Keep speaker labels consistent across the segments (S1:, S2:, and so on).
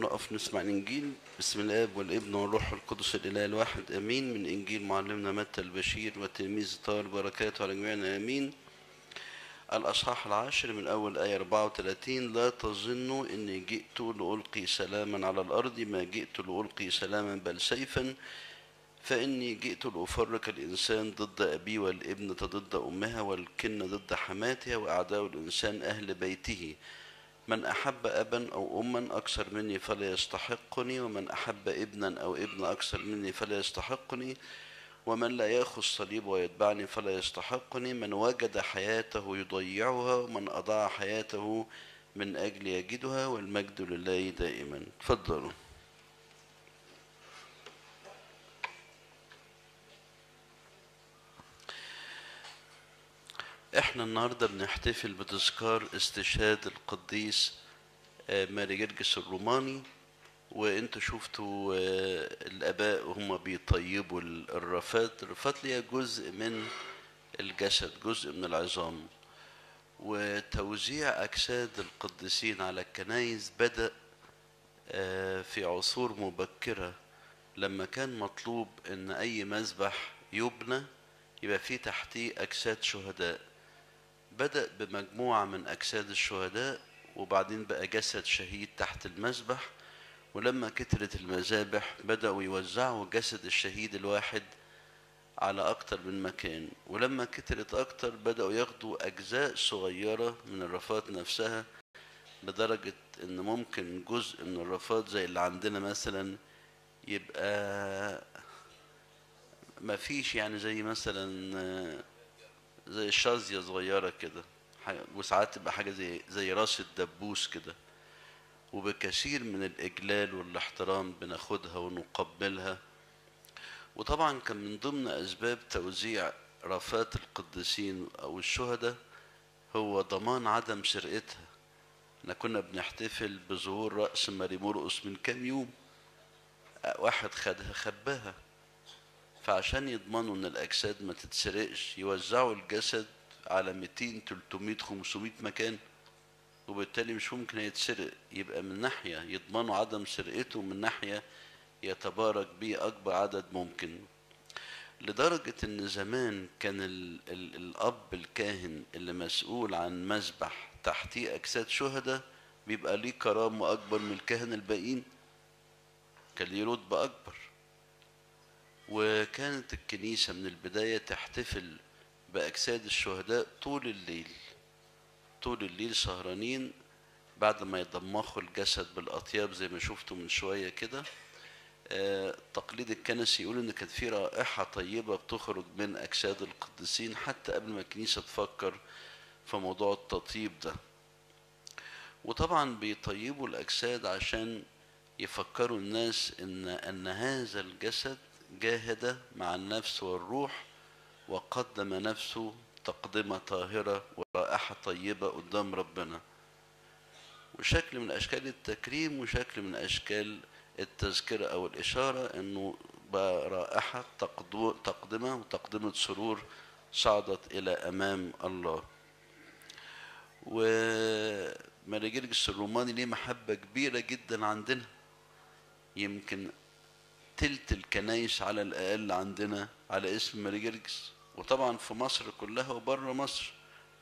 S1: ونقف نسمع الإنجيل بسم الآب والابن والروح القدس الإله الواحد آمين من إنجيل معلمنا متى البشير والتلميذ طاهر بركاته على جميعنا آمين الأصحاح العاشر من أول آية 34 لا تظنوا إني جئت لألقي سلاما على الأرض ما جئت لألقي سلاما بل سيفا فإني جئت لأفرق الإنسان ضد أبيه والابنة ضد أمها والكن ضد حماتها وأعداء الإنسان أهل بيته من أحب أبا أو أما أكثر مني فلا يستحقني ومن أحب ابنا أو ابن أكثر مني فلا يستحقني ومن لا يأخذ صليب ويتبعني فلا يستحقني من وجد حياته يضيعها ومن أضاع حياته من أجل يجدها والمجد لله دائما تفضلوا احنا النهارده بنحتفل بتذكار استشهاد القديس آه، ماري جرجس الروماني وانتوا شفتوا آه، الاباء وهم بيطيبوا ال- الرفات الرفات اللي هي جزء من الجسد جزء من العظام وتوزيع اجساد القديسين على الكنايس بدا آه، في عصور مبكره لما كان مطلوب ان اي مذبح يبنى يبقى فيه تحتيه اجساد شهداء بدأ بمجموعة من أجساد الشهداء وبعدين بقى جسد شهيد تحت المذبح ولما كترت المذابح بدأوا يوزعوا جسد الشهيد الواحد على أكتر من مكان ولما كترت أكتر بدأوا ياخدوا أجزاء صغيرة من الرفات نفسها لدرجة إن ممكن جزء من الرفات زي اللي عندنا مثلا يبقى مفيش يعني زي مثلا آه، زي شازية صغيرة كده ح- وساعات تبقى حاجة زي زي راس الدبوس كده وبكثير من الإجلال والاحترام بناخدها ونقبلها وطبعا كان من ضمن أسباب توزيع رفات القديسين أو الشهداء هو ضمان عدم سرقتها احنا كنا بنحتفل بظهور رأس ماري مرقس من كام يوم أه، واحد خدها خباها فعشان يضمنوا ان الاجساد ما تتسرقش يوزعوا الجسد على 200 300 500 مكان وبالتالي مش ممكن هيتسرق يبقى من ناحيه يضمنوا عدم سرقته ومن ناحيه يتبارك بيه اكبر عدد ممكن لدرجة إن زمان كان ال ال الأب الكاهن اللي مسؤول عن مذبح تحتيه أجساد شهداء بيبقى ليه كرامة أكبر من الكهنة الباقيين كان ليه رتبة أكبر وكانت الكنيسة من البداية تحتفل بأجساد الشهداء طول الليل طول الليل سهرانين بعد ما يضمخوا الجسد بالأطياب زي ما شفتوا من شوية كده آه، التقليد الكنسي يقول إن كانت في رائحة طيبة بتخرج من أجساد القديسين حتى قبل ما الكنيسة تفكر في موضوع التطيب ده وطبعا بيطيبوا الأجساد عشان يفكروا الناس إن أن هذا الجسد جاهد مع النفس والروح وقدم نفسه تقدمة طاهرة ورائحة طيبة قدام ربنا وشكل من أشكال التكريم وشكل من أشكال التذكرة أو الإشارة إنه بقى رائحة تقدو- تقدمة وتقدمة سرور صعدت إلى أمام الله وماري جرجس الروماني ليه محبة كبيرة جدا عندنا يمكن تلت الكنايس على الأقل عندنا على اسم ماري جرجس وطبعا في مصر كلها وبره مصر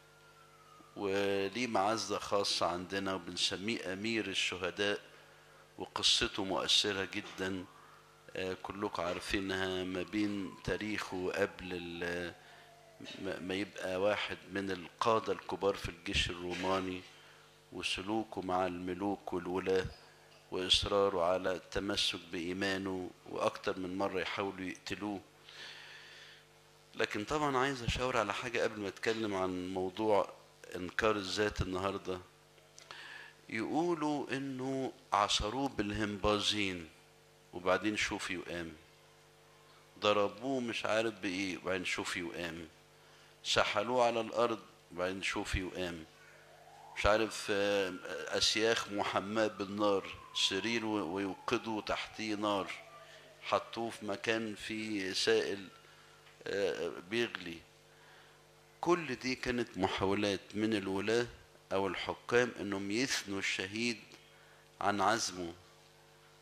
S1: وليه معزة خاصة عندنا وبنسميه أمير الشهداء وقصته مؤثرة جدا آه، كلكم عارفينها ما بين تاريخه قبل ال- ما ما يبقى واحد من القادة الكبار في الجيش الروماني وسلوكه مع الملوك والولاة وإصراره على التمسك بإيمانه وأكتر من مرة يحاولوا يقتلوه لكن طبعا عايز أشاور على حاجة قبل ما أتكلم عن موضوع إنكار الذات النهاردة يقولوا إنه عصروه بالهمبازين وبعدين شوفي وقام ضربوه مش عارف بإيه وبعدين شوفي وقام سحلوه على الأرض وبعدين شوفي وقام مش عارف آه، أسياخ محماة بالنار سرير و- ويوقدوا تحتيه نار حطوه في مكان فيه سائل آه، بيغلي كل دي كانت محاولات من الولاة أو الحكام إنهم يثنوا الشهيد عن عزمه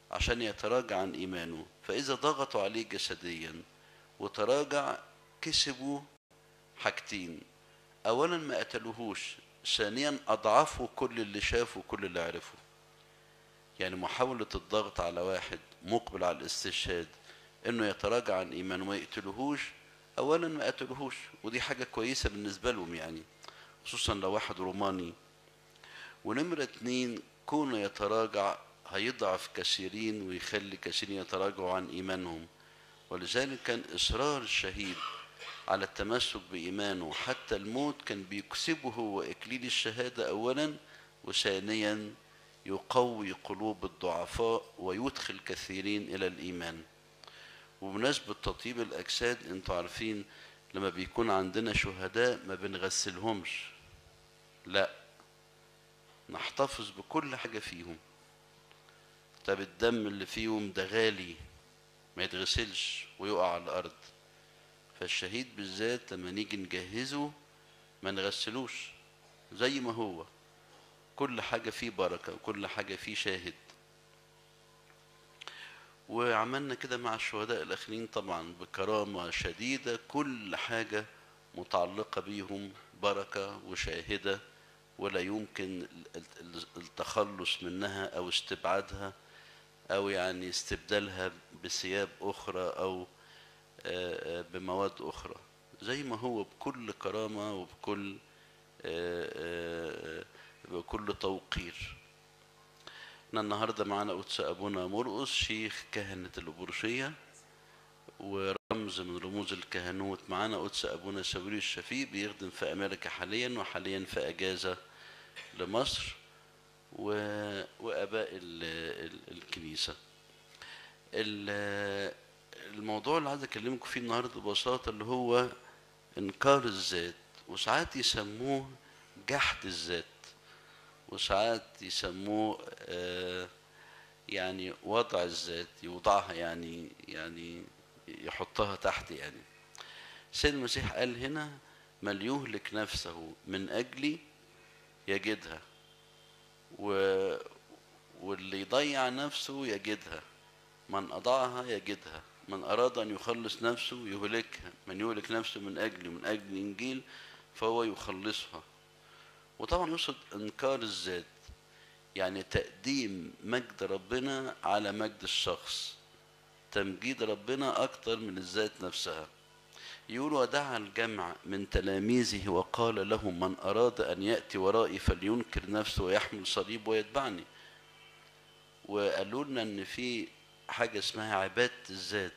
S1: عشان يتراجع عن إيمانه فإذا ضغطوا عليه جسديا وتراجع كسبوا حاجتين أولا ما قتلوهوش ثانيا أضعفوا كل اللي شافوا كل اللي عرفوا يعني محاولة الضغط على واحد مقبل على الاستشهاد انه يتراجع عن ايمانه وما يقتلوهوش اولا ما قتلوهوش ودي حاجة كويسة بالنسبة لهم يعني خصوصا لو واحد روماني ونمرة اتنين كونه يتراجع هيضعف كثيرين ويخلي كثيرين يتراجعوا عن ايمانهم ولذلك كان اصرار الشهيد على التمسك بايمانه حتى الموت كان بيكسبه هو اكليل الشهاده اولا وثانيا يقوي قلوب الضعفاء ويدخل كثيرين الى الايمان وبمناسبه تطيب الاجساد انتوا عارفين لما بيكون عندنا شهداء ما بنغسلهمش لا نحتفظ بكل حاجه فيهم طب الدم اللي فيهم ده غالي ما يتغسلش ويقع على الارض فالشهيد بالذات لما نيجي نجهزه ما نغسلوش زي ما هو كل حاجة فيه بركة وكل حاجة فيه شاهد وعملنا كده مع الشهداء الآخرين طبعا بكرامة شديدة كل حاجة متعلقة بيهم بركة وشاهدة ولا يمكن التخلص منها أو استبعادها أو يعني استبدالها بثياب أخرى أو بمواد أخرى زي ما هو بكل كرامة وبكل بكل توقير احنا النهارده معانا قدس ابونا مرقس شيخ كهنة الأبرشية ورمز من رموز الكهنوت معانا قدس ابونا ساويري الشفيق بيخدم في امريكا حاليا وحاليا في اجازة لمصر و... واباء ال... ال... الكنيسة ال... الموضوع اللي عايز اكلمكم فيه النهارده ببساطة اللي هو انكار الذات وساعات يسموه جحد الذات وساعات يسموه آه يعني وضع الذات يوضعها يعني يعني يحطها تحت يعني سيد المسيح قال هنا من يهلك نفسه من أجلي يجدها و واللي يضيع نفسه يجدها من أضاعها يجدها من أراد أن يخلص نفسه يهلكها من يهلك نفسه من أجلي من أجل الإنجيل فهو يخلصها وطبعا يقصد انكار الذات يعني تقديم مجد ربنا على مجد الشخص تمجيد ربنا اكتر من الذات نفسها يقول ودعا الجمع من تلاميذه وقال لهم من اراد ان ياتي ورائي فلينكر نفسه ويحمل صليب ويتبعني وقالوا لنا ان في حاجه اسمها عباده الذات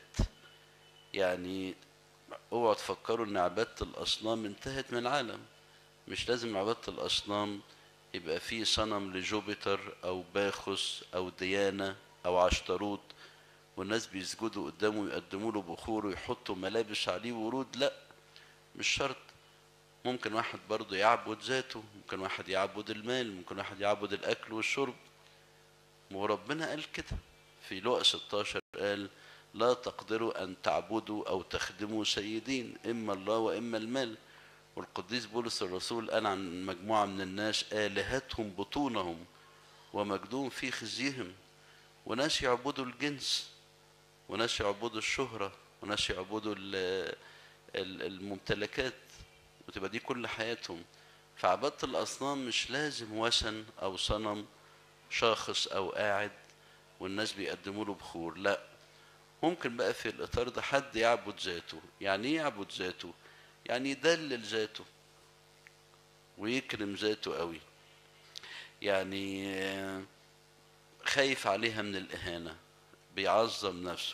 S1: يعني اوعوا تفكروا ان عباده الاصنام انتهت من العالم مش لازم عبادة الأصنام يبقى فيه صنم لجوبيتر أو باخس أو ديانة أو عشتروت والناس بيسجدوا قدامه يقدموا له بخور ويحطوا ملابس عليه ورود لا مش شرط ممكن واحد برضه يعبد ذاته ممكن واحد يعبد المال ممكن واحد يعبد الأكل والشرب وربنا قال كده في لقا 16 قال لا تقدروا أن تعبدوا أو تخدموا سيدين إما الله وإما المال والقديس بولس الرسول قال عن مجموعة من الناس آلهتهم بطونهم ومجدهم في خزيهم وناس يعبدوا الجنس وناس يعبدوا الشهرة وناس يعبدوا الممتلكات وتبقى دي كل حياتهم فعبادة الأصنام مش لازم وثن أو صنم شاخص أو قاعد والناس بيقدموا له بخور لا ممكن بقى في الإطار ده حد يعبد ذاته يعني إيه يعبد ذاته يعني يدلل ذاته ويكرم ذاته قوي يعني خايف عليها من الإهانة بيعظم نفسه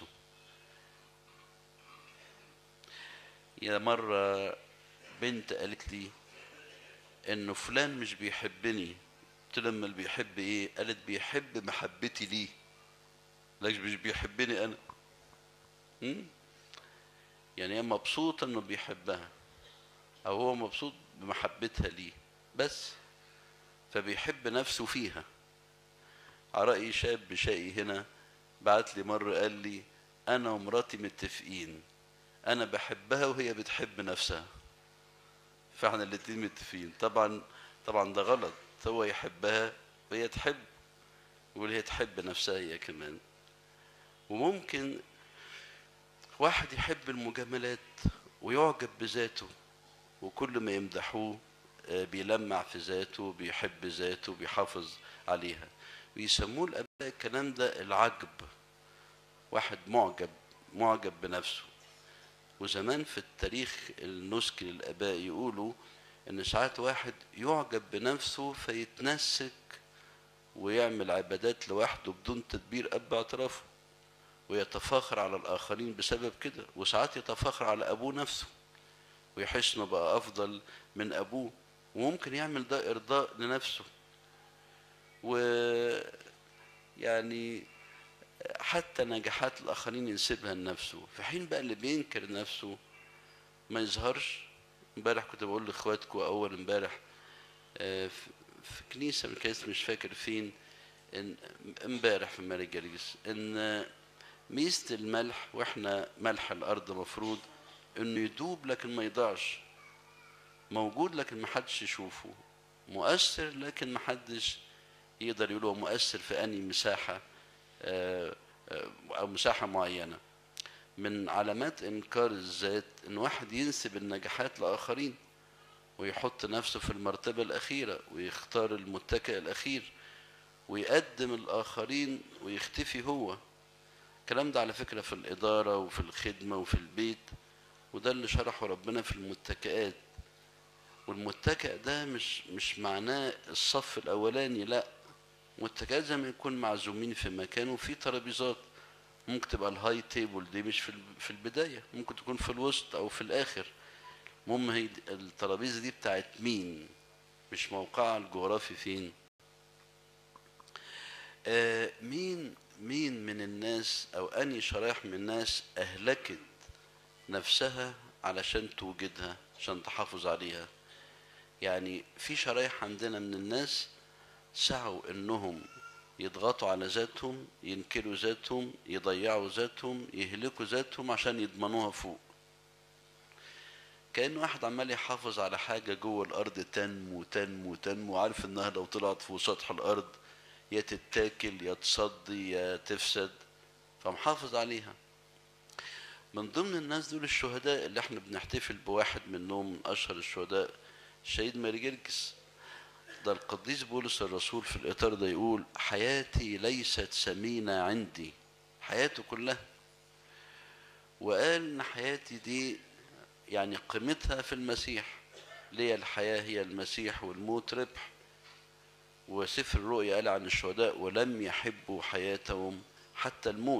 S1: يا مرة بنت قالت لي إنه فلان مش بيحبني قلت لما اللي بيحب إيه؟ قالت بيحب محبتي ليه لكن مش بيحبني أنا م? يعني هي مبسوطة إنه بيحبها أو هو مبسوط بمحبتها ليه بس فبيحب نفسه فيها على رأي شاب شقي هنا بعت لي مرة قال لي أنا ومراتي متفقين أنا بحبها وهي بتحب نفسها فاحنا الاتنين متفقين طبعا طبعا ده غلط هو يحبها وهي تحب يقول هي تحب نفسها هي كمان وممكن واحد يحب المجاملات ويعجب بذاته وكل ما يمدحوه آه، بيلمع في ذاته بيحب ذاته بيحافظ عليها ويسموه الآباء الكلام ده العجب واحد معجب معجب بنفسه وزمان في التاريخ النسكي للآباء يقولوا إن ساعات واحد يعجب بنفسه فيتنسك ويعمل عبادات لوحده بدون تدبير أب اعترافه ويتفاخر على الآخرين بسبب كده وساعات يتفاخر على أبوه نفسه ويحس إنه بقى أفضل من أبوه وممكن يعمل ده إرضاء لنفسه و يعني حتى نجاحات الآخرين ينسبها لنفسه في حين بقى اللي بينكر نفسه ما يظهرش امبارح كنت بقول لاخواتكم اول امبارح آه، في في كنيسه من كنيسه مش فاكر فين ان امبارح في ماري جرجس ان ميزه الملح واحنا ملح الارض مفروض انه يدوب لكن ما يضيعش موجود لكن ما حدش يشوفه مؤثر لكن ما حدش يقدر يقول هو مؤثر في انهي مساحه آه، آه، او مساحه معينه من علامات انكار الذات ان واحد ينسب النجاحات لاخرين ويحط نفسه في المرتبه الاخيره ويختار المتكئ الاخير ويقدم الاخرين ويختفي هو الكلام ده على فكره في الاداره وفي الخدمه وفي البيت وده اللي شرحه ربنا في المتكئات والمتكئ ده مش مش معناه الصف الاولاني لا متكئات زي ما يكون معزومين في مكان وفي ترابيزات ممكن تبقى الهاي تيبل دي مش في ال- في البدايه ممكن تكون في الوسط او في الاخر المهم هي دي- الترابيزه دي بتاعت مين مش موقعها الجغرافي فين آه مين مين من الناس او اني شرايح من الناس اهلكت نفسها علشان توجدها عشان تحافظ عليها يعني في شرايح عندنا من الناس سعوا انهم يضغطوا على ذاتهم ينكروا ذاتهم يضيعوا ذاتهم يهلكوا ذاتهم عشان يضمنوها فوق كأن واحد عمال يحافظ على حاجة جوه الأرض تنمو تنمو تنمو عارف إنها لو طلعت فوق سطح الأرض يا تتاكل يا تصدي يا تفسد فمحافظ عليها من ضمن الناس دول الشهداء اللي احنا بنحتفل بواحد منهم من أشهر الشهداء الشهيد ماري جرجس ده القديس بولس الرسول في الإطار ده يقول حياتي ليست ثمينة عندي حياته كلها وقال إن حياتي دي يعني قيمتها في المسيح ليه الحياة هي المسيح والموت ربح وسفر الرؤيا قال عن الشهداء ولم يحبوا حياتهم حتى الموت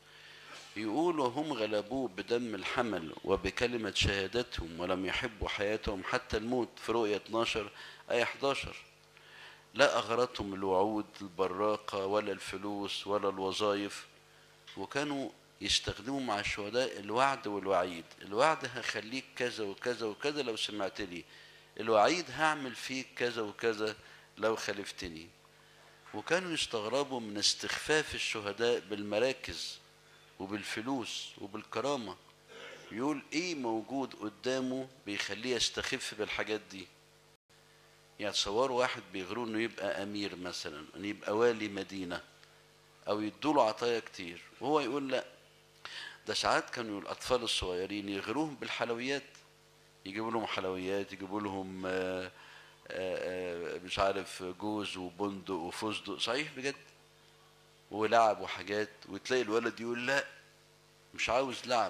S1: يقول وهم غلبوه بدم الحمل وبكلمة شهادتهم ولم يحبوا حياتهم حتى الموت في رؤية 12 آية 11 لا أغرتهم الوعود البراقة ولا الفلوس ولا الوظائف وكانوا يستخدموا مع الشهداء الوعد والوعيد الوعد هخليك كذا وكذا وكذا لو سمعت لي الوعيد هعمل فيك كذا وكذا لو خالفتني وكانوا يستغربوا من استخفاف الشهداء بالمراكز وبالفلوس وبالكرامة يقول ايه موجود قدامه بيخليه يستخف بالحاجات دي يعني تصوروا واحد بيغروه انه يبقى امير مثلا انه يبقى والي مدينة او يدوله عطايا كتير وهو يقول لا ده ساعات كانوا الاطفال الصغيرين يغروهم بالحلويات يجيبوا لهم حلويات يجيبوا لهم آه، آه، آه، مش عارف جوز وبندق وفستق صحيح بجد ولعب وحاجات وتلاقي الولد يقول لا مش عاوز لعب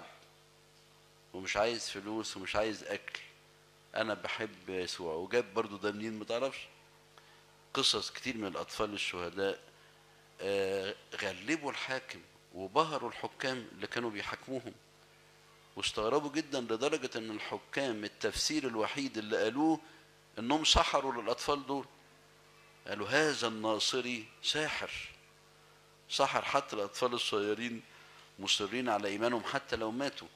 S1: ومش عايز فلوس ومش عايز اكل انا بحب يسوع وجاب برضو ده منين متعرفش قصص كتير من الاطفال الشهداء آه، غلبوا الحاكم وبهروا الحكام اللي كانوا بيحاكموهم واستغربوا جدا لدرجة ان الحكام التفسير الوحيد اللي قالوه انهم سحروا للاطفال دول قالوا هذا الناصري ساحر سحر حتى الاطفال الصغيرين مصرين على ايمانهم حتى لو ماتوا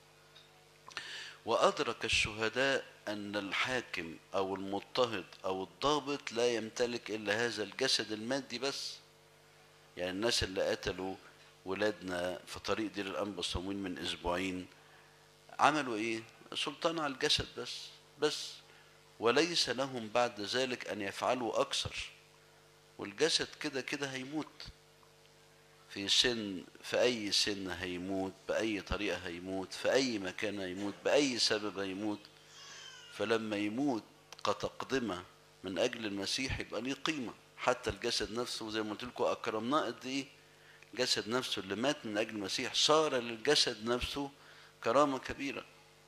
S1: وادرك الشهداء ان الحاكم او المضطهد او الضابط لا يمتلك الا هذا الجسد المادي بس يعني الناس اللي قتلوا ولادنا في طريق دير الانبا صموين من اسبوعين عملوا ايه سلطان على الجسد بس بس وليس لهم بعد ذلك ان يفعلوا اكثر والجسد كده كده هيموت في سن في أي سن هيموت بأي طريقة هيموت في أي مكان هيموت بأي سبب هيموت فلما يموت كتقدمة من أجل المسيح يبقى ليه قيمة حتى الجسد نفسه زي ما قلت لكم أكرمناه قد إيه الجسد نفسه اللي مات من أجل المسيح صار للجسد نفسه كرامة كبيرة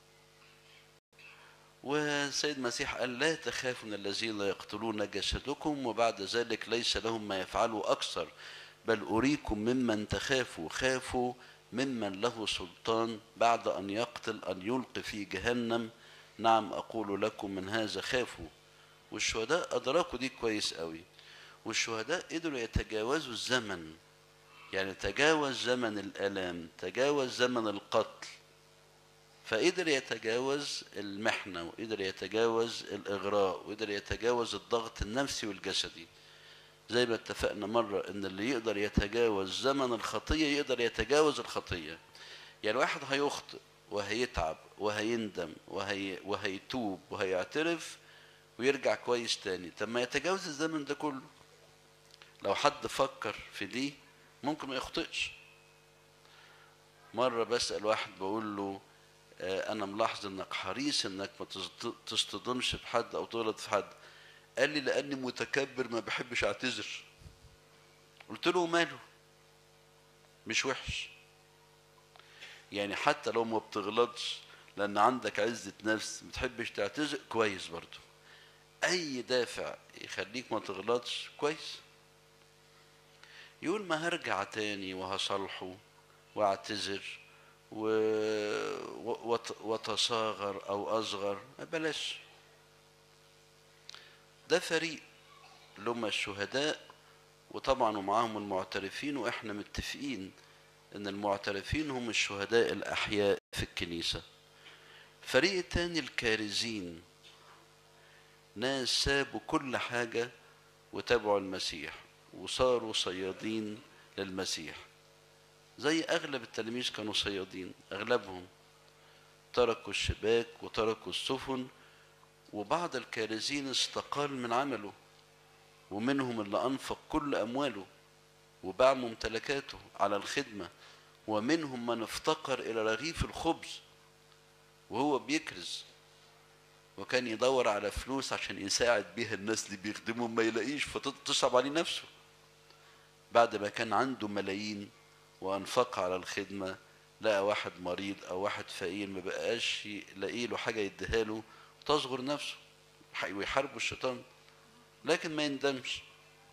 S1: والسيد المسيح قال لا تخافوا من الذين يقتلون جسدكم وبعد ذلك ليس لهم ما يفعلوا أكثر بل أريكم ممن تخافوا خافوا ممن له سلطان بعد أن يقتل أن يلقي في جهنم نعم أقول لكم من هذا خافوا والشهداء أدركوا دي كويس قوي والشهداء قدروا يتجاوزوا الزمن يعني تجاوز زمن الآلام تجاوز زمن القتل فقدر يتجاوز المحنة وقدر يتجاوز الإغراء وقدر يتجاوز الضغط النفسي والجسدي زي ما اتفقنا مرة إن اللي يقدر يتجاوز زمن الخطية يقدر يتجاوز الخطية يعني واحد هيخطئ وهيتعب وهيندم وهي وهيتوب وهيعترف ويرجع كويس تاني طب ما يتجاوز الزمن ده كله لو حد فكر في دي ممكن ما يخطئش مرة بسأل واحد بقول له آه، أنا ملاحظ إنك حريص إنك ما تصد- تصطدمش بحد أو تغلط في حد قال لي لأني متكبر ما بحبش أعتذر قلت له ماله مش وحش يعني حتى لو ما بتغلطش لأن عندك عزة نفس ما بتحبش تعتذر كويس برضه أي دافع يخليك ما تغلطش كويس يقول ما هرجع تاني وهصالحه واعتذر و... وت... وتصاغر او اصغر بلاش ده فريق اللي هم الشهداء وطبعا ومعاهم المعترفين واحنا متفقين ان المعترفين هم الشهداء الاحياء في الكنيسه الفريق التاني الكارزين ناس سابوا كل حاجه وتابعوا المسيح وصاروا صيادين للمسيح زي اغلب التلاميذ كانوا صيادين اغلبهم تركوا الشباك وتركوا السفن وبعض الكارزين استقال من عمله ومنهم اللي انفق كل امواله وباع ممتلكاته على الخدمه ومنهم من افتقر الى رغيف الخبز وهو بيكرز وكان يدور على فلوس عشان يساعد بيها الناس اللي بيخدمهم ما يلاقيش فتصعب عليه نفسه بعد ما كان عنده ملايين وانفق على الخدمه لقى واحد مريض او واحد فقير ما بقاش يلاقي له حاجه يديها له تصغر نفسه ويحاربوا الشيطان لكن ما يندمش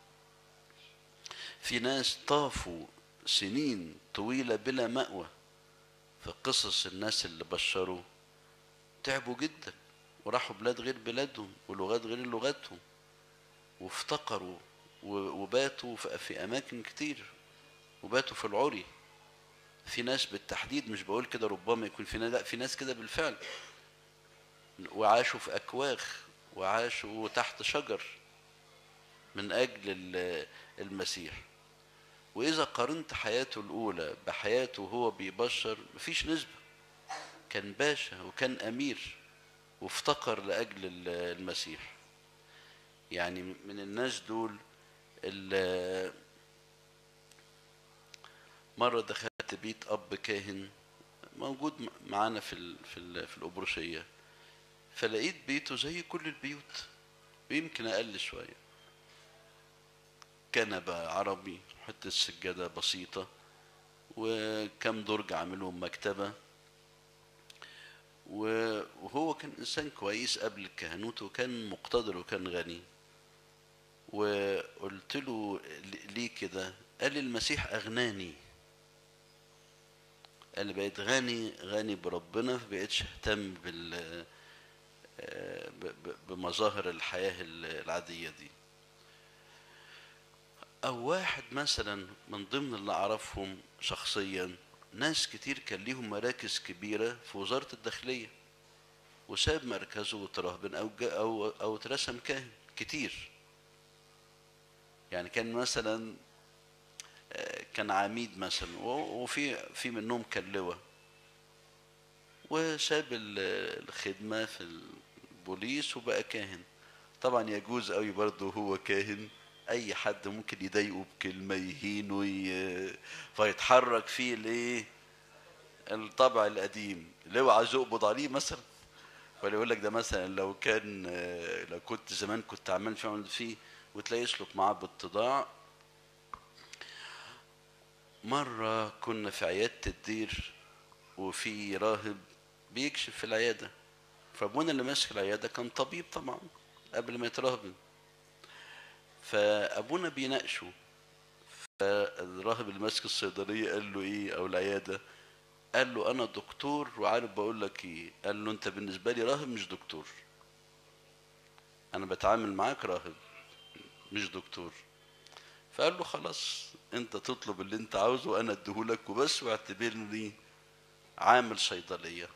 S1: في ناس طافوا سنين طويله بلا مأوى في قصص الناس اللي بشروا تعبوا جدا وراحوا بلاد غير بلادهم ولغات غير لغاتهم وافتقروا وباتوا في اماكن كتير وباتوا في العري في ناس بالتحديد مش بقول كده ربما يكون في ناس لا في ناس كده بالفعل وعاشوا في اكواخ وعاشوا تحت شجر من اجل المسيح واذا قارنت حياته الاولى بحياته وهو بيبشر مفيش نسبه كان باشا وكان امير وافتقر لاجل المسيح يعني من الناس دول اللي مرة دخلت بيت أب كاهن موجود معانا في ال في ال في الأبروشية فلقيت بيته زي كل البيوت ويمكن أقل شوية كنبة عربي حتة سجادة بسيطة وكم درج عاملهم مكتبة وهو كان إنسان كويس قبل الكهنوت وكان مقتدر وكان غني وقلت له ليه كده قال لي المسيح أغناني قال لي بقيت غني غني بربنا فبقيتش اهتم بال بمظاهر الحياة العادية دي أو واحد مثلا من ضمن اللي أعرفهم شخصيا ناس كتير كان ليهم مراكز كبيرة في وزارة الداخلية وساب مركزه وترهبن أو أو أو اترسم كاهن كتير يعني كان مثلا كان عميد مثلا وفي في منهم كان لواء وساب الخدمة في البوليس وبقى كاهن طبعا يجوز قوي برضه هو كاهن اي حد ممكن يضايقه بكلمه يهينه ي... فيتحرك فيه الايه الطبع القديم اللي هو عايز يقبض عليه مثلا ولا يقول لك ده مثلا لو كان آه، لو كنت زمان كنت عمال فيه عملت فيه وتلاقي يسلك معاه باتضاع مرة كنا في عيادة الدير وفي راهب بيكشف في العيادة فابونا اللي ماسك العيادة كان طبيب طبعا قبل ما يتراهب فابونا بيناقشه فالراهب اللي ماسك الصيدلية قال له ايه او العيادة قال له انا دكتور وعارف بقول لك ايه قال له انت بالنسبة لي راهب مش دكتور انا بتعامل معاك راهب مش دكتور فقال له خلاص انت تطلب اللي انت عاوزه وانا اديهولك وبس واعتبرني عامل صيدليه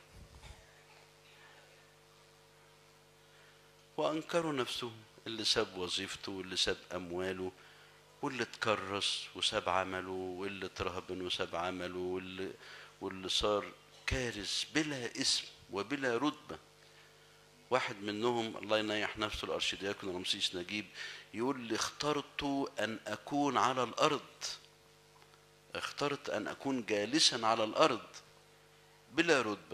S1: وانكروا نفسهم اللي ساب وظيفته واللي ساب امواله واللي اتكرس وساب عمله واللي اترهبن وساب عمله واللي واللي صار كارث بلا اسم وبلا رتبه واحد منهم الله ينيح نفسه الارشدياكون رمسيس نجيب يقول لي اخترت ان اكون على الارض اخترت ان اكون جالسا على الارض بلا رتبه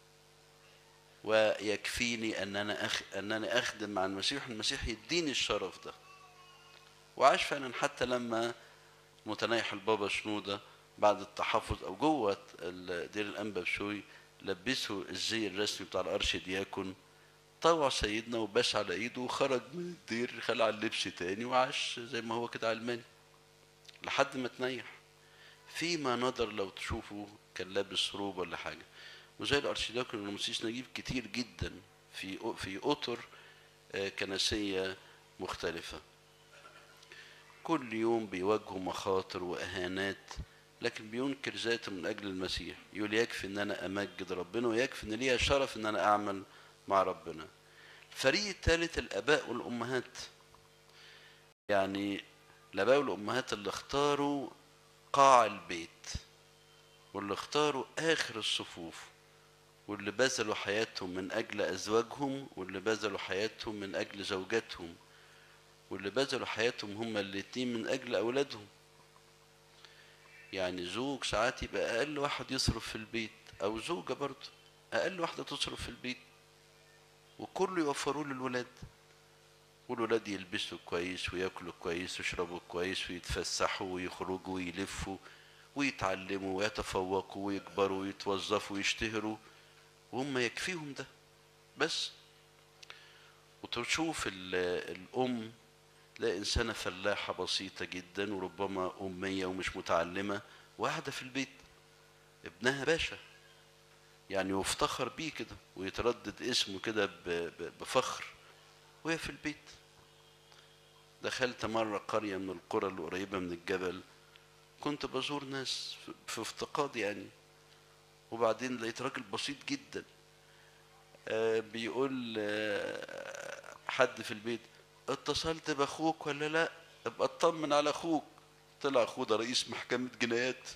S1: ويكفيني ان انا أخ... ان انا اخدم مع المسيح المسيح يديني الشرف ده وعاش فعلا حتى لما متنيح البابا شنوده بعد التحفظ او جوه ال- دير الانبا بشوي لبسه الزي الرسمي بتاع الارشدياكون طوع سيدنا وباس على ايده وخرج من الدير خلع اللبس تاني وعاش زي ما هو كده علماني لحد ما تنيح فيما نظر لو تشوفه كان لابس روب ولا حاجه وزي الارشيدياكون رمسيس نجيب كتير جدا في في اطر آه، كنسيه مختلفه كل يوم بيواجهوا مخاطر واهانات لكن بينكر ذاته من اجل المسيح يقول يكفي ان انا امجد ربنا ويكفي ان ليا شرف ان انا اعمل مع ربنا الفريق الثالث الاباء والامهات يعني الاباء والامهات اللي اختاروا قاع البيت واللي اختاروا اخر الصفوف واللي بذلوا حياتهم من اجل ازواجهم واللي بذلوا حياتهم من اجل زوجاتهم واللي بذلوا حياتهم هما الاتنين من اجل اولادهم يعني زوج ساعات يبقى اقل واحد يصرف في البيت او زوجه برضه اقل واحده تصرف في البيت وكله يوفروه للولاد والولاد يلبسوا كويس وياكلوا كويس ويشربوا كويس ويتفسحوا ويخرجوا ويلفوا ويتعلموا ويتفوقوا ويكبروا ويتوظفوا ويشتهروا وهم يكفيهم ده بس وتشوف ال- الأم تلاقي إنسانة فلاحة بسيطة جدا وربما أمية ومش متعلمة وقاعدة في البيت ابنها باشا يعني يفتخر بيه كده ويتردد اسمه كده ب- ب- بفخر وهي في البيت دخلت مرة قرية من القرى اللي قريبة من الجبل كنت بزور ناس في- في افتقاد يعني وبعدين لقيت راجل بسيط جدا آه، بيقول آه، حد في البيت اتصلت باخوك ولا لا ابقى اطمن على اخوك طلع اخوه ده رئيس محكمة جنايات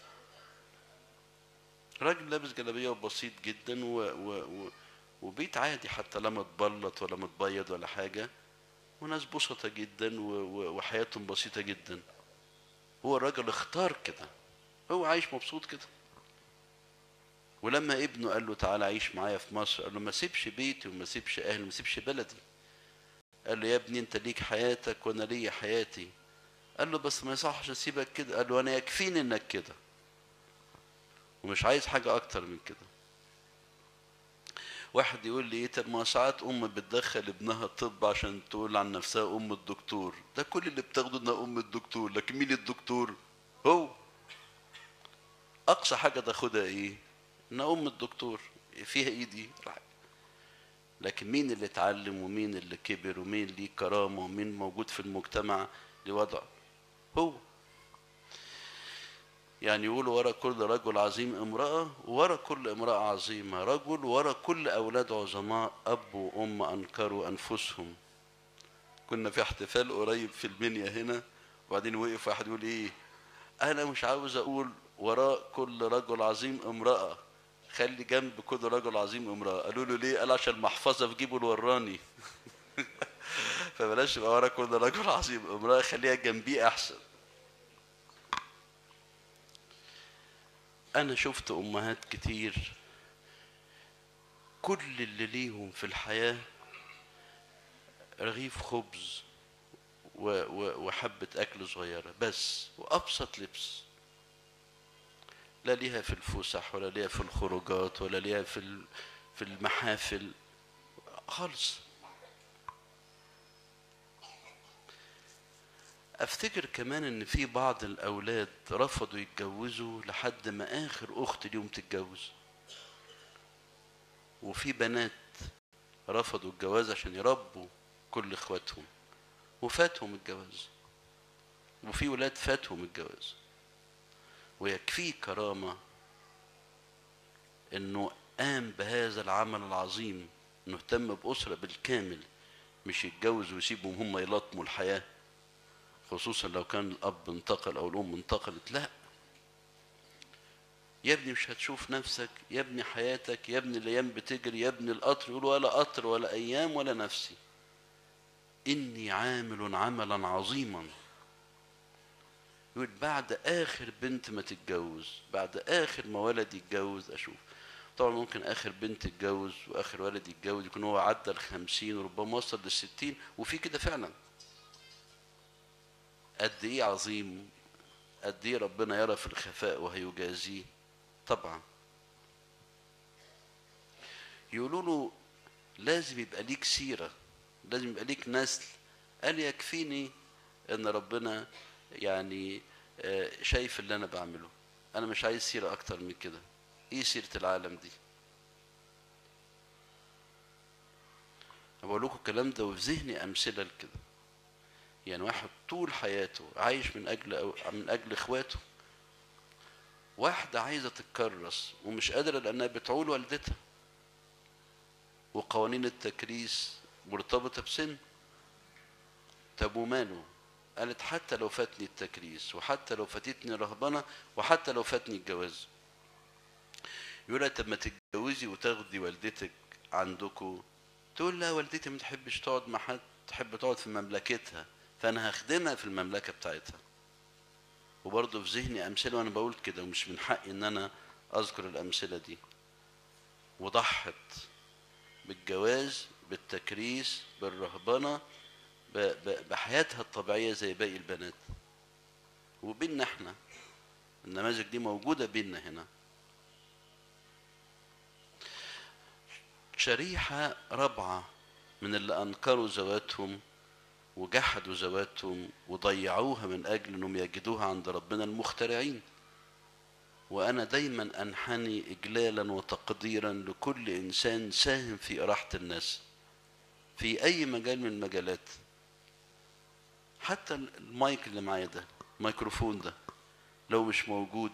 S1: راجل لابس جلابية وبسيط جدا و... و... و... وبيت عادي حتى لا متبلط ولا متبيض ولا حاجة وناس بسطة جدا و... و... وحياتهم بسيطة جدا هو الراجل اختار كده هو عايش مبسوط كده ولما ابنه قال له تعالى عيش معايا في مصر قال له ما سيبش بيتي وما سيبش اهلي وما سيبش بلدي قال له يا ابني انت ليك حياتك وانا ليا حياتي قال له بس ما يصحش اسيبك كده قال له انا يكفيني انك كده ومش عايز حاجة اكتر من كده واحد يقول لي ايه طب ما ساعات ام بتدخل ابنها الطب عشان تقول عن نفسها ام الدكتور ده كل اللي بتاخده انها ام الدكتور لكن مين الدكتور هو اقصى حاجه تاخدها ايه ان ام الدكتور فيها ايدي لكن مين اللي اتعلم ومين اللي كبر ومين ليه كرامه ومين موجود في المجتمع لوضع هو يعني يقولوا ورا كل رجل عظيم امرأة ورا كل امرأة عظيمة رجل ورا كل أولاد عظماء أب وأم أنكروا أنفسهم كنا في احتفال قريب في المنيا هنا وبعدين وقف واحد يقول إيه أنا مش عاوز أقول وراء كل رجل عظيم امرأة خلي جنب كل رجل عظيم امرأة قالوا له ليه قال عشان المحفظة في جيبه الوراني فبلاش تبقى ورا كل رجل عظيم امرأة خليها جنبيه أحسن أنا شفت أمهات كتير كل اللي ليهم في الحياة رغيف خبز و- و- وحبة أكل صغيرة بس وأبسط لبس لا ليها في الفسح ولا ليها في الخروجات ولا ليها في ال- في المحافل خالص افتكر كمان ان في بعض الاولاد رفضوا يتجوزوا لحد ما اخر اخت ليهم تتجوز وفي بنات رفضوا الجواز عشان يربوا كل اخواتهم وفاتهم الجواز وفي ولاد فاتهم الجواز ويكفيه كرامة انه قام بهذا العمل العظيم انه اهتم بأسرة بالكامل مش يتجوز ويسيبهم هم يلطموا الحياة خصوصا لو كان الأب انتقل أو الأم انتقلت لا يا ابني مش هتشوف نفسك يا ابني حياتك يا ابني الأيام بتجري يا ابني القطر يقول ولا قطر ولا أيام ولا نفسي إني عامل عملا عظيما يقول بعد آخر بنت ما تتجوز بعد آخر ما ولد يتجوز أشوف طبعا ممكن آخر بنت تتجوز وآخر ولد يتجوز يكون هو عدى الخمسين وربما وصل للستين وفي كده فعلا قد ايه عظيم قد ايه ربنا يرى في الخفاء وهيجازيه طبعا يقولوا له لازم يبقى ليك سيره لازم يبقى ليك نسل قال يكفيني ان ربنا يعني آه، شايف اللي انا بعمله انا مش عايز سيره اكتر من كده ايه سيره العالم دي أنا بقول لكم الكلام ده وفي ذهني امثله لكده يعني واحد طول حياته عايش من اجل أو من اجل اخواته واحدة عايزة تتكرس ومش قادرة لأنها بتعول والدتها وقوانين التكريس مرتبطة بسن طب وماله قالت حتى لو فاتني التكريس وحتى لو فاتتني رهبنة وحتى لو فاتني الجواز يقول لها طب ما تتجوزي وتاخدي والدتك عندكم تقول لا والدتي ما تحبش تقعد مع حد تحب تقعد في مملكتها فانا هخدمها في المملكه بتاعتها وبرضه في ذهني امثله وانا بقول كده ومش من حقي ان انا اذكر الامثله دي وضحت بالجواز بالتكريس بالرهبنه ب- ب- بحياتها الطبيعيه زي باقي البنات وبيننا احنا النماذج دي موجوده بيننا هنا شريحه رابعه من اللي انكروا ذواتهم وجحدوا ذواتهم وضيعوها من اجل انهم يجدوها عند ربنا المخترعين وانا دايما انحني اجلالا وتقديرا لكل انسان ساهم في اراحه الناس في اي مجال من المجالات حتى المايك اللي معايا ده الميكروفون ده لو مش موجود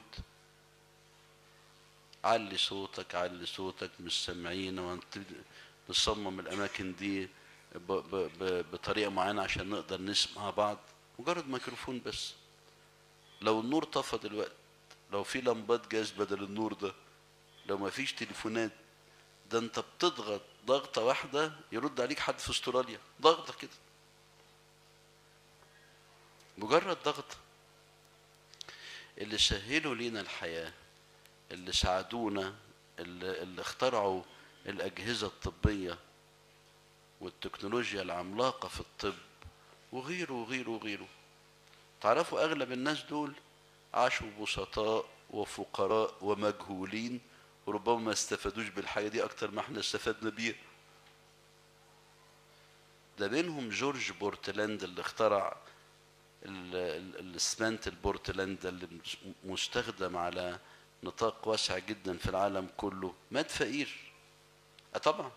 S1: علي صوتك علي صوتك مش سامعين وانت نصمم الاماكن دي ب- ب- ب- بطريقه معينه عشان نقدر نسمع بعض مجرد ميكروفون بس لو النور طفى دلوقتي لو في لمبات جاز بدل النور ده لو ما فيش تليفونات ده انت بتضغط ضغطه واحده يرد عليك حد في استراليا ضغطه كده مجرد ضغطه اللي سهلوا لينا الحياه اللي ساعدونا اللي, اللي اخترعوا الاجهزه الطبيه والتكنولوجيا العملاقة في الطب وغيره وغيره وغيره تعرفوا أغلب الناس دول عاشوا بسطاء وفقراء ومجهولين وربما ما استفادوش بالحاجة دي أكتر ما احنا استفدنا بيها ده بينهم جورج بورتلاند اللي اخترع ال- ال- الاسمنت البورتلاند ده اللي مستخدم على نطاق واسع جدا في العالم كله مات فقير اه طبعا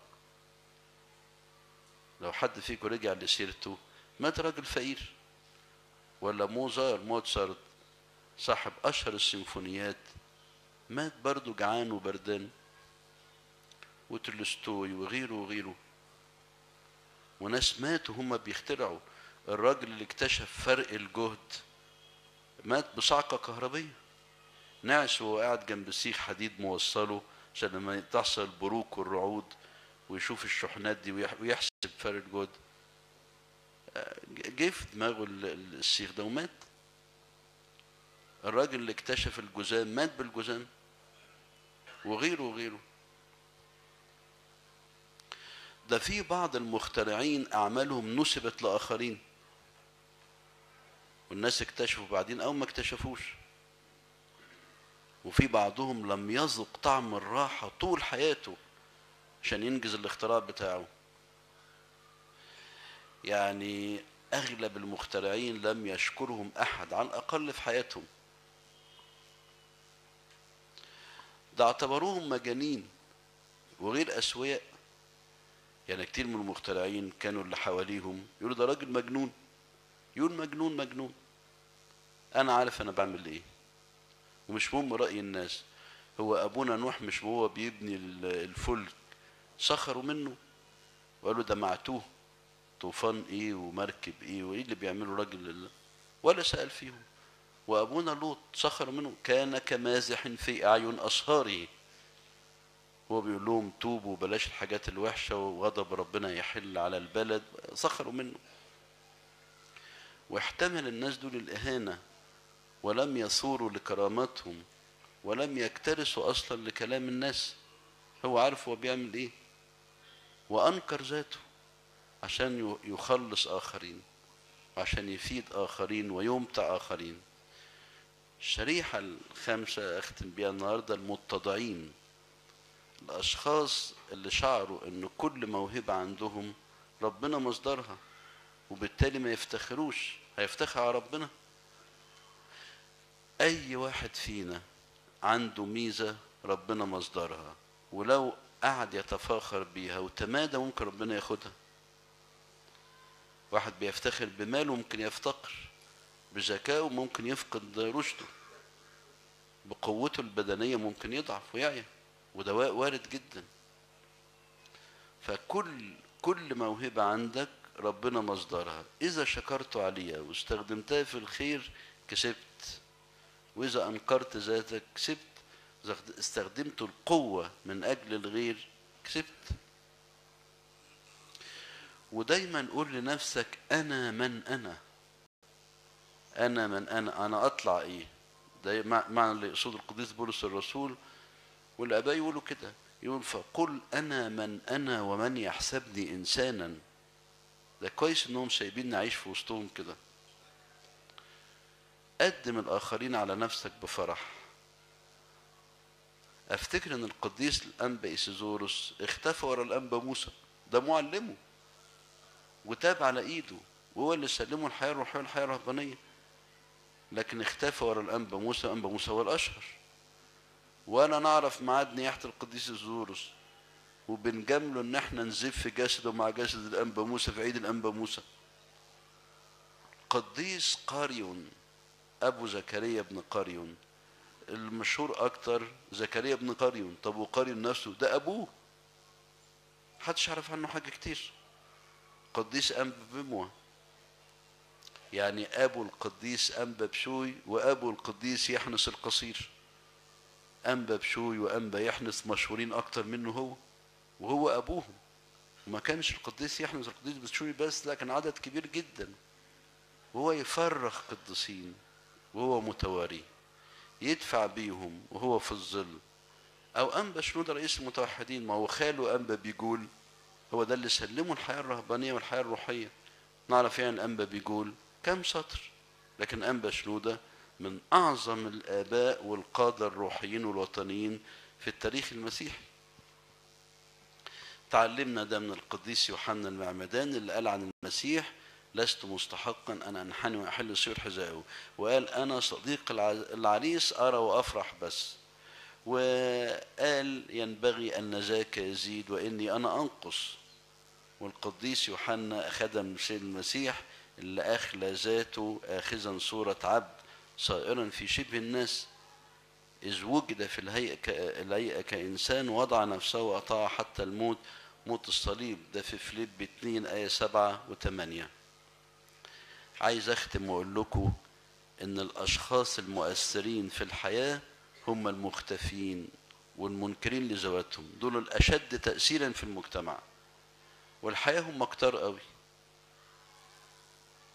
S1: لو حد فيكم رجع لسيرته مات راجل فقير ولا موزار موتسارت صاحب اشهر السيمفونيات مات برضه جعان وبردان وتولستوي وغيره وغيره وناس ماتوا هم بيخترعوا الراجل اللي اكتشف فرق الجهد مات بصعقة كهربية نعس وهو قاعد جنب سيخ حديد موصله عشان لما تحصل البروق والرعود ويشوف الشحنات دي ويح- ويحسب فرق الجهد جه في دماغه ال- ال- السيخ ده ومات الراجل اللي اكتشف الجزام مات بالجزام وغيره وغيره ده في بعض المخترعين اعمالهم نسبت لاخرين والناس اكتشفوا بعدين او ما اكتشفوش وفي بعضهم لم يذق طعم الراحه طول حياته عشان ينجز الاختراع بتاعه يعني اغلب المخترعين لم يشكرهم احد على الاقل في حياتهم ده اعتبروهم مجانين وغير اسوياء يعني كتير من المخترعين كانوا اللي حواليهم يقولوا ده راجل مجنون يقول مجنون مجنون انا عارف انا بعمل ايه ومش مهم راي الناس هو ابونا نوح مش هو بيبني ال- الفلك سخروا منه وقالوا ده معتوه طوفان ايه ومركب ايه وايه اللي بيعمله راجل ال- ولا سأل فيهم وابونا لوط سخروا منه كان كمازح في اعين اصهاره هو بيقول لهم توبوا بلاش الحاجات الوحشه وغضب ربنا يحل على البلد سخروا منه واحتمل الناس دول الاهانه ولم يثوروا لكرامتهم ولم يكترثوا اصلا لكلام الناس هو عارف هو بيعمل ايه وانكر ذاته عشان ي- يخلص اخرين وعشان يفيد اخرين ويمتع اخرين الشريحه الخامسه اختم بيها النهارده المتضعين الاشخاص اللي شعروا ان كل موهبه عندهم ربنا مصدرها وبالتالي ما يفتخروش هيفتخر على ربنا اي واحد فينا عنده ميزه ربنا مصدرها ولو قعد يتفاخر بيها وتمادى ممكن ربنا ياخدها واحد بيفتخر بماله ممكن يفتقر بذكائه ممكن يفقد رشده بقوته البدنيه ممكن يضعف ويعيا وده وا- وارد جدا فكل كل موهبه عندك ربنا مصدرها اذا شكرت عليها واستخدمتها في الخير كسبت واذا انكرت ذاتك كسبت إذا استخدمت القوه من اجل الغير كسبت ودايما قول لنفسك انا من انا انا من انا انا اطلع ايه ده مع- معنى اللي يقصده القديس بولس الرسول والاباء يقولوا كده يقول فقل انا من انا ومن يحسبني انسانا ده كويس انهم سايبين نعيش في وسطهم كده قدم الاخرين على نفسك بفرح افتكر ان القديس الانبا ايسيزوروس اختفى ورا الانبا موسى ده معلمه وتاب على ايده وهو اللي سلمه الحياه الروحيه والحياه الرهبانيه لكن اختفى ورا الانبا موسى انبا موسى هو الاشهر ولا نعرف ميعاد نياحه القديس الزوروس وبنجامله ان احنا نزف جسده مع جسد الانبا موسى في عيد الانبا موسى قديس قاريون ابو زكريا بن قاريون المشهور اكتر زكريا بن قاريون طب وقاريون نفسه ده ابوه محدش يعرف عنه حاجه كتير قديس انبا بموه يعني ابو القديس انبا بشوي وابو القديس يحنس القصير انبا بشوي وانبا يحنس مشهورين اكتر منه هو وهو ابوهم وما كانش القديس يحنس القديس بشوي بس لكن عدد كبير جدا وهو يفرخ قديسين وهو متواري يدفع بيهم وهو في الظل او انبا شنودة رئيس المتوحدين ما هو خاله انبا بيقول هو ده اللي سلمه الحياه الرهبانيه والحياه الروحيه نعرف يعني انبا بيقول كم سطر لكن انبا شنودة من اعظم الاباء والقاده الروحيين والوطنيين في التاريخ المسيحي تعلمنا ده من القديس يوحنا المعمدان اللي قال عن المسيح لست مستحقا ان انحني واحل سير حذائه وقال انا صديق الع- العريس ارى وافرح بس وقال ينبغي ان ذاك يزيد واني انا انقص والقديس يوحنا خدم سيد المسيح اللي اخلى ذاته اخذا صوره عبد صائرا في شبه الناس إذ وجد في الهيئة ك- الهيئة كإنسان وضع نفسه وأطاع حتى الموت موت الصليب ده في فيليب 2 آية 7 و8 عايز أختم وأقول لكم إن الأشخاص المؤثرين في الحياة هم المختفين والمنكرين لذواتهم دول الأشد تأثيرا في المجتمع والحياة هم كتار قوي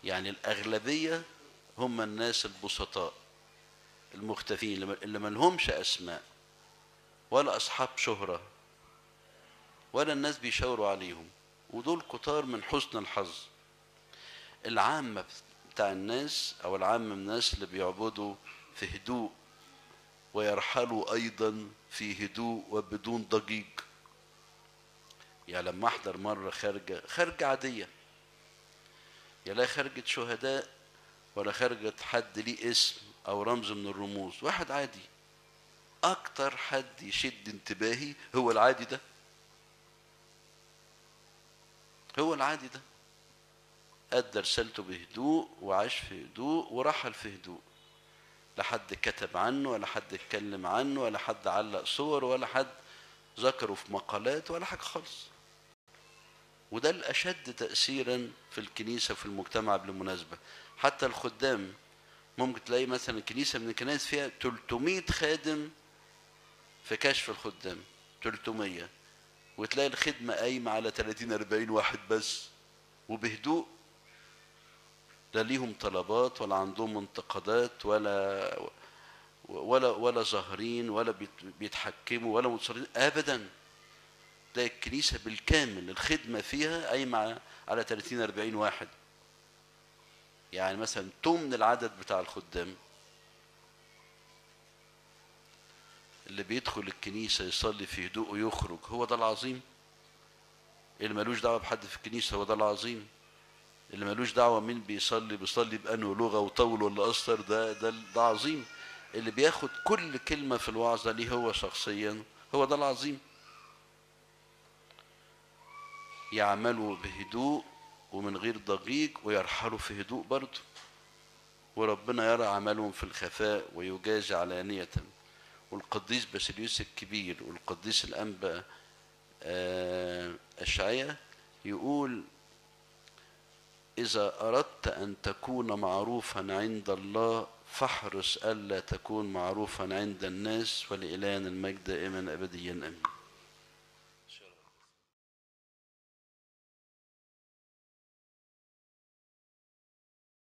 S1: يعني الأغلبية هم الناس البسطاء المختفين اللي ما لهمش أسماء ولا أصحاب شهرة ولا الناس بيشاوروا عليهم ودول كتار من حسن الحظ العامة بتاع الناس أو العامة من الناس اللي بيعبدوا في هدوء ويرحلوا أيضا في هدوء وبدون ضجيج يعني لما أحضر مرة خارجة خارجة عادية يا لا خارجة شهداء ولا خارجة حد ليه اسم أو رمز من الرموز واحد عادي أكتر حد يشد انتباهي هو العادي ده هو العادي ده أدى رسالته بهدوء وعاش في هدوء ورحل في هدوء لا حد كتب عنه ولا حد اتكلم عنه ولا حد علق صور ولا حد ذكره في مقالات ولا حاجة خالص وده الأشد تأثيرا في الكنيسة وفي المجتمع بالمناسبة حتى الخدام ممكن تلاقي مثلا كنيسة من الكنائس فيها 300 خادم في كشف الخدام 300 وتلاقي الخدمة قايمة على 30 40 واحد بس وبهدوء لا ليهم طلبات ولا عندهم انتقادات ولا ولا ولا ظاهرين ولا بيتحكموا ولا متصرفين ابدا تلاقي الكنيسه بالكامل الخدمه فيها قايمه على 30 40 واحد يعني مثلا تمن العدد بتاع الخدام اللي بيدخل الكنيسه يصلي في هدوء ويخرج هو ده العظيم اللي ملوش دعوه بحد في الكنيسه هو ده العظيم اللي ملوش دعوه مين بيصلي بيصلي بانه لغه وطول ولا قصر ده ده ده عظيم اللي بياخد كل كلمه في الوعظه ليه هو شخصيا هو ده العظيم يعملوا بهدوء ومن غير ضجيج ويرحلوا في هدوء برضه وربنا يرى عملهم في الخفاء ويجازي علانية والقديس باسيليوس الكبير والقديس الأنبا أشعية يقول إذا أردت أن تكون معروفا عند الله فاحرص ألا تكون معروفا عند الناس ولإلهنا المجد دائما أبديا أمين